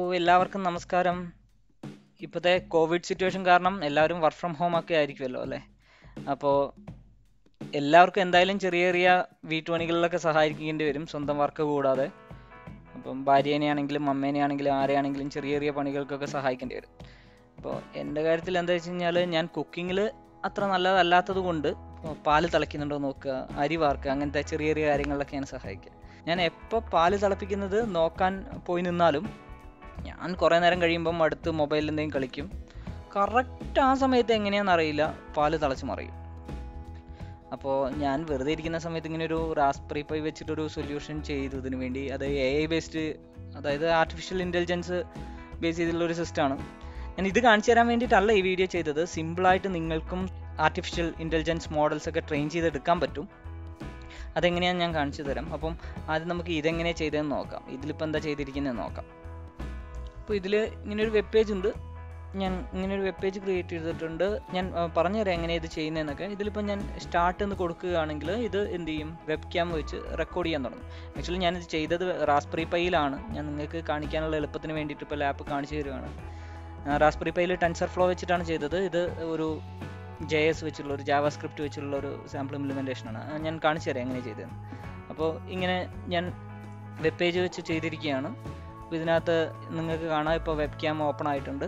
എല്ലാവർക്കും നമസ്കാരം ഇപ്പോഴത്തെ കോവിഡ് സിറ്റുവേഷൻ കാരണം എല്ലാവരും വർക്ക് ഫ്രം ഹോം ഒക്കെ ആയിരിക്കുമല്ലോ അല്ലേ അപ്പോൾ എല്ലാവർക്കും എന്തായാലും ചെറിയ ചെറിയ വീട്ടുപണികളിലൊക്കെ സഹായിക്കേണ്ടി വരും സ്വന്തം വർക്ക് കൂടാതെ അപ്പം ഭാര്യേനെ ആണെങ്കിലും അമ്മേനെ ആണെങ്കിലും ആരെയാണെങ്കിലും ചെറിയ ചെറിയ പണികൾക്കൊക്കെ സഹായിക്കേണ്ടി വരും അപ്പോൾ എൻ്റെ കാര്യത്തിൽ എന്താ വെച്ച് കഴിഞ്ഞാൽ ഞാൻ കുക്കിങ്ങിൽ അത്ര നല്ലതല്ലാത്തത് കൊണ്ട് ഇപ്പോൾ പാല് തിളയ്ക്കുന്നുണ്ടോ നോക്കുക അരി വാർക്കുക അങ്ങനത്തെ ചെറിയ ചെറിയ കാര്യങ്ങളിലൊക്കെ ഞാൻ സഹായിക്കുക ഞാൻ എപ്പോൾ പാല് തിളപ്പിക്കുന്നത് നോക്കാൻ പോയി നിന്നാലും ഞാൻ കുറേ നേരം കഴിയുമ്പം അടുത്ത് മൊബൈലിൽ എന്തെങ്കിലും കളിക്കും കറക്റ്റ് ആ സമയത്ത് എങ്ങനെയാണെന്ന് അറിയില്ല പാല് തിളച്ച് മറിയും അപ്പോൾ ഞാൻ വെറുതെ ഇരിക്കുന്ന സമയത്ത് ഇങ്ങനെ ഒരു റാസ്പെറി പൈ വെച്ചിട്ടൊരു സൊല്യൂഷൻ ചെയ്തു ഇതിനു വേണ്ടി അത് എ ഐ ബേസ്ഡ് അതായത് ആർട്ടിഫിഷ്യൽ ഇൻ്റലിജൻസ് ബേസ് ചെയ്തിട്ടുള്ള ഒരു സിസ്റ്റമാണ് ഞാൻ ഇത് കാണിച്ചു തരാൻ വേണ്ടിയിട്ടല്ല ഈ വീഡിയോ ചെയ്തത് സിമ്പിളായിട്ട് നിങ്ങൾക്കും ആർട്ടിഫിഷ്യൽ ഇൻ്റലിജൻസ് മോഡൽസ് ഒക്കെ ട്രെയിൻ ചെയ്തെടുക്കാൻ പറ്റും അതെങ്ങനെയാണെന്ന് ഞാൻ കാണിച്ചു തരാം അപ്പം ആദ്യം നമുക്ക് ഇതെങ്ങനെ ചെയ്തതെന്ന് നോക്കാം ഇതിലിപ്പോൾ എന്താ ചെയ്തിരിക്കുന്നതെന്ന് നോക്കാം അപ്പോൾ ഇതിൽ ഇങ്ങനെ ഒരു വെബ് പേജ് ഉണ്ട് ഞാൻ ഇങ്ങനെ ഒരു വെബ് പേജ് ക്രിയേറ്റ് ചെയ്തിട്ടുണ്ട് ഞാൻ ആ, പറഞ്ഞുതരാം എങ്ങനെ ഇത് ചെയ്യുന്നതെന്നൊക്കെ ഇതിലിപ്പോൾ ഞാൻ സ്റ്റാർട്ട് എന്ന് കൊടുക്കുകയാണെങ്കിൽ ഇത് എന്ത് ചെയ്യും വെബ് ക്യാം വെച്ച് റെക്കോർഡ് ചെയ്യാൻ തുടങ്ങും ആക്ച്വലി ഞാനിത് ചെയ്തത് റാസ്പെറി പൈയിലാണ് ഞാൻ നിങ്ങൾക്ക് കാണിക്കാനുള്ള എളുപ്പത്തിന് വേണ്ടിയിട്ട് ഇപ്പോൾ ലാപ്പ് കാണിച്ചു തരുവാണ് റാസ്പെറി പൈയിൽ ടെൻസർ ഫ്ലോ വെച്ചിട്ടാണ് ചെയ്തത് ഇത് ഒരു ജെ എസ് വെച്ചുള്ള ഒരു ജാവ സ്ക്രിപ്റ്റ് വെച്ചുള്ള ഒരു സാമ്പിൾ ഇംപ്ലിമെൻറ്റേഷൻ ആണ് അത് ഞാൻ കാണിച്ചു തരാം എങ്ങനെ ചെയ്തതെന്ന് അപ്പോൾ ഇങ്ങനെ ഞാൻ വെബ് പേജ് വെച്ച് ചെയ്തിരിക്കുകയാണ് അപ്പോൾ ഇതിനകത്ത് നിങ്ങൾക്ക് കാണാം ഇപ്പോൾ വെബ് ക്യാം ഓപ്പൺ ആയിട്ടുണ്ട്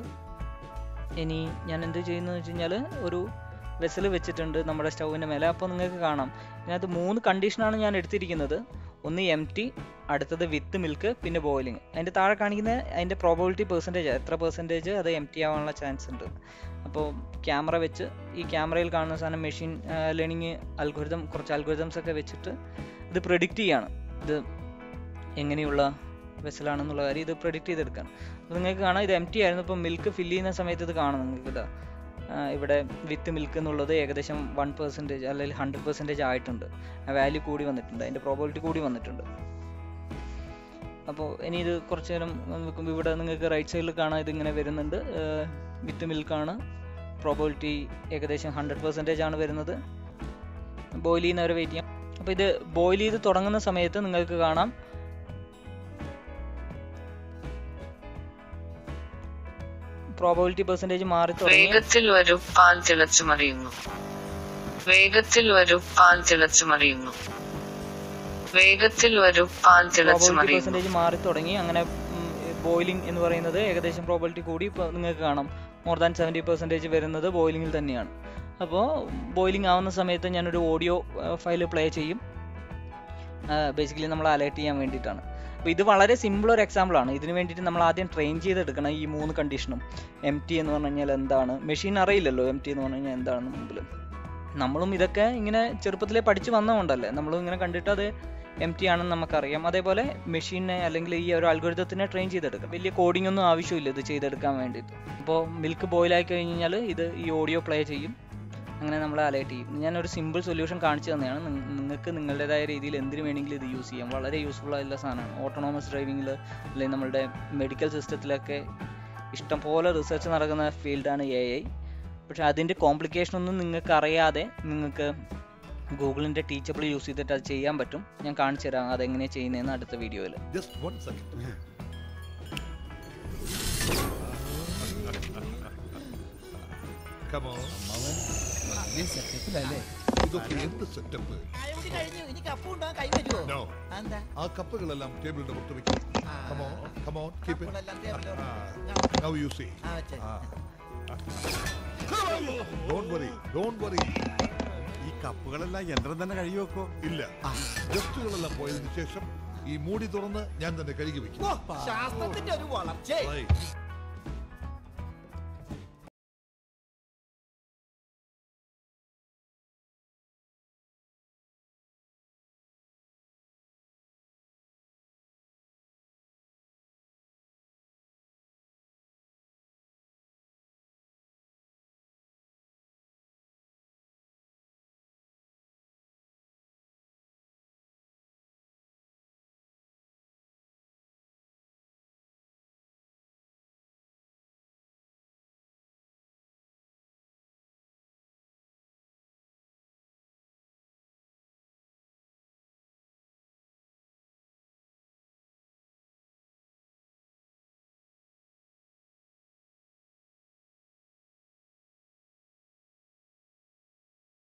ഇനി ഞാൻ എന്ത് ചെയ്യുന്നത് വെച്ച് കഴിഞ്ഞാൽ ഒരു വെസൽ വെച്ചിട്ടുണ്ട് നമ്മുടെ സ്റ്റൗവിൻ്റെ മേലെ അപ്പോൾ നിങ്ങൾക്ക് കാണാം ഇതിനകത്ത് മൂന്ന് കണ്ടീഷനാണ് ഞാൻ എടുത്തിരിക്കുന്നത് ഒന്ന് എം ടി അടുത്തത് വിത്ത് മിൽക്ക് പിന്നെ ബോയിലിംഗ് അതിൻ്റെ താഴെ കാണിക്കുന്ന അതിൻ്റെ പ്രോബിലിറ്റി പെർസെൻറ്റേജ് എത്ര പെർസെൻറ്റേജ് അത് എം ടി ആവാനുള്ള ചാൻസ് ഉണ്ട് അപ്പോൾ ക്യാമറ വെച്ച് ഈ ക്യാമറയിൽ കാണുന്ന സാധനം മെഷീൻ ലേണിംഗ് അൽഗോരിതം കുറച്ച് അൽഗോരിതംസ് ഒക്കെ വെച്ചിട്ട് ഇത് പ്രെഡിക്റ്റ് ചെയ്യാണ് ഇത് എങ്ങനെയുള്ള വെസലാണെന്നുള്ള കാര്യം ഇത് പ്രെഡിക്റ്റ് ചെയ്തെടുക്കാൻ അപ്പോൾ നിങ്ങൾക്ക് കാണാം ഇത് എം ടി ആയിരുന്നു ഇപ്പോൾ മിൽക്ക് ഫില്ല് ചെയ്യുന്ന സമയത്ത് ഇത് കാണാം നിങ്ങൾക്ക് ഇതാ ആ, ഇവിടെ വിത്ത് മിൽക്ക് എന്നുള്ളത് ഏകദേശം വൺ പെർസെൻറ്റേജ് അല്ലെങ്കിൽ ഹൺഡ്രഡ് പെർസെൻറ്റേജ് ആയിട്ടുണ്ട് ആ വാല്യൂ കൂടി വന്നിട്ടുണ്ട് അതിൻ്റെ പ്രോബിലിറ്റി കൂടി വന്നിട്ടുണ്ട് അപ്പോൾ ഇനി ഇത് കുറച്ച് നേരം നോക്കുമ്പോൾ ഇവിടെ നിങ്ങൾക്ക് റൈറ്റ് സൈഡിൽ കാണാം ഇതിങ്ങനെ വരുന്നുണ്ട് വിത്ത് മിൽക്കാണ് പ്രോബിലിറ്റി ഏകദേശം ഹൺഡ്രഡ് പെർസെൻറ്റേജ് ആണ് വരുന്നത് ബോയിൽ ചെയ്യുന്നവരെ വെയിറ്റ് ചെയ്യാം അപ്പോൾ ഇത് ബോയിൽ ചെയ്ത് തുടങ്ങുന്ന സമയത്ത് നിങ്ങൾക്ക് കാണാം പ്രോബിലിറ്റി പെർസെൻറ്റേജ് മാറി തുടങ്ങി വേഗത്തിൽ വരൂ പാൽ തിളച്ചു മറിയുന്നു വേഗത്തിൽ വരൂ പാൽ തിളച്ചു മറിയുന്നു വേഗത്തിൽ വരൂ പാൽ തിളച്ചു പ്രോബിലിറ്റി മറിയുന്നു പെർസെൻറ്റേജ് മാറി തുടങ്ങി അങ്ങനെ ബോയിലിംഗ് എന്ന് പറയുന്നത് ഏകദേശം പ്രോബിലിറ്റി കൂടി ഇപ്പോൾ നിങ്ങൾക്ക് കാണാം മോർ ദാൻ സെവൻറ്റി പെർസെൻറ്റേജ് വരുന്നത് ബോയിലിംഗിൽ തന്നെയാണ് അപ്പോൾ ബോയിലിംഗ് ആവുന്ന സമയത്ത് ഞാനൊരു ഓഡിയോ ഫയൽ പ്ലേ ചെയ്യും ബേസിക്കലി നമ്മൾ അലേർട്ട് ചെയ്യാൻ വേണ്ടിയിട്ടാണ് അപ്പോൾ ഇത് വളരെ സിമ്പിൾ ഒരു എക്സാമ്പിൾ ആണ് ഇതിന് വേണ്ടിയിട്ട് നമ്മൾ ആദ്യം ട്രെയിൻ ചെയ്തെടുക്കണം ഈ മൂന്ന് കണ്ടീഷനും എം ടി എന്ന് പറഞ്ഞു കഴിഞ്ഞാൽ എന്താണ് മെഷീൻ അറിയില്ലല്ലോ എം ടി എന്ന് പറഞ്ഞു കഴിഞ്ഞാൽ എന്താണെന്ന് മുമ്പിൽ നമ്മളും ഇതൊക്കെ ഇങ്ങനെ ചെറുപ്പത്തിലേ പഠിച്ചു വന്നതുകൊണ്ടല്ലേ നമ്മളും ഇങ്ങനെ കണ്ടിട്ട് അത് എം ടി ആണെന്ന് നമുക്കറിയാം അതേപോലെ മെഷീനെ അല്ലെങ്കിൽ ഈ ഒരു അൽഗോരിതത്തിനെ ട്രെയിൻ ചെയ്തെടുക്കാം വലിയ കോഡിംഗ് ഒന്നും ആവശ്യമില്ല ഇത് ചെയ്തെടുക്കാൻ വേണ്ടിയിട്ട് ഇപ്പോൾ മിൽക്ക് ബോയിൽ ആയി കഴിഞ്ഞ് കഴിഞ്ഞാൽ ഇത് ഈ ഓഡിയോ പ്ലേ ചെയ്യും അങ്ങനെ നമ്മളെ അലേർട്ട് ചെയ്യും ഞാനൊരു സിമ്പിൾ സൊല്യൂഷൻ കാണിച്ചു തന്നെയാണ് നിങ്ങ- നിങ്ങൾക്ക് നിങ്ങളുടേതായ രീതിയിൽ എന്തിനു വേണമെങ്കിലും ഇത് യൂസ് ചെയ്യാം വളരെ യൂസ്ഫുൾ ആയിട്ടുള്ള സാധനമാണ് ഓട്ടോണോമസ് ഡ്രൈവിങ്ങിൽ അല്ലെങ്കിൽ നമ്മളുടെ മെഡിക്കൽ സിസ്റ്റത്തിലൊക്കെ ഇഷ്ടംപോലെ റിസർച്ച് നടക്കുന്ന ഫീൽഡാണ് എ ഐ പക്ഷെ അതിൻ്റെ കോംപ്ലിക്കേഷൻ ഒന്നും നിങ്ങൾക്ക് അറിയാതെ നിങ്ങൾക്ക് ഗൂഗിളിൻ്റെ ടീച്ചബിൾ യൂസ് ചെയ്തിട്ട് അത് ചെയ്യാൻ പറ്റും ഞാൻ കാണിച്ചു തരാം അതെങ്ങനെയാണ് ചെയ്യുന്നതെന്ന് അടുത്ത വീഡിയോയിൽ Just one second. Come on. വലിയ സെറ്റപ്പിലല്ലേ ഇതൊക്കെ എന്ത് സെറ്റപ്പ് അയോടി കഴിഞ്ഞു ഇനി കപ്പ് കൊണ്ടുപോകാൻ കൈ പറ്റുമോ നോ എന്താ ആ കപ്പുകളെല്ലാം ടേബിളിന്റെ പുറത്ത് വെക്കും Come on, come on, keep it. കപ്പുകളെല്ലാം ടേബിളിൽ Ah, now you see. ആ വെച്ചേ Ah. Don't worry, don't worry. ഈ കപ്പുകളെല്ലാം യന്ത്രം തന്നെ കഴുകി വെക്കോ ഇല്ല ഗസ്റ്റുകളെല്ലാം പോയതിനു ശേഷം ഈ മൂടി തുറന്ന് ഞാൻ തന്നെ കഴുകി വെക്കും ശാസ്ത്രത്തിന്റെ ഒരു വളർച്ചേ Right.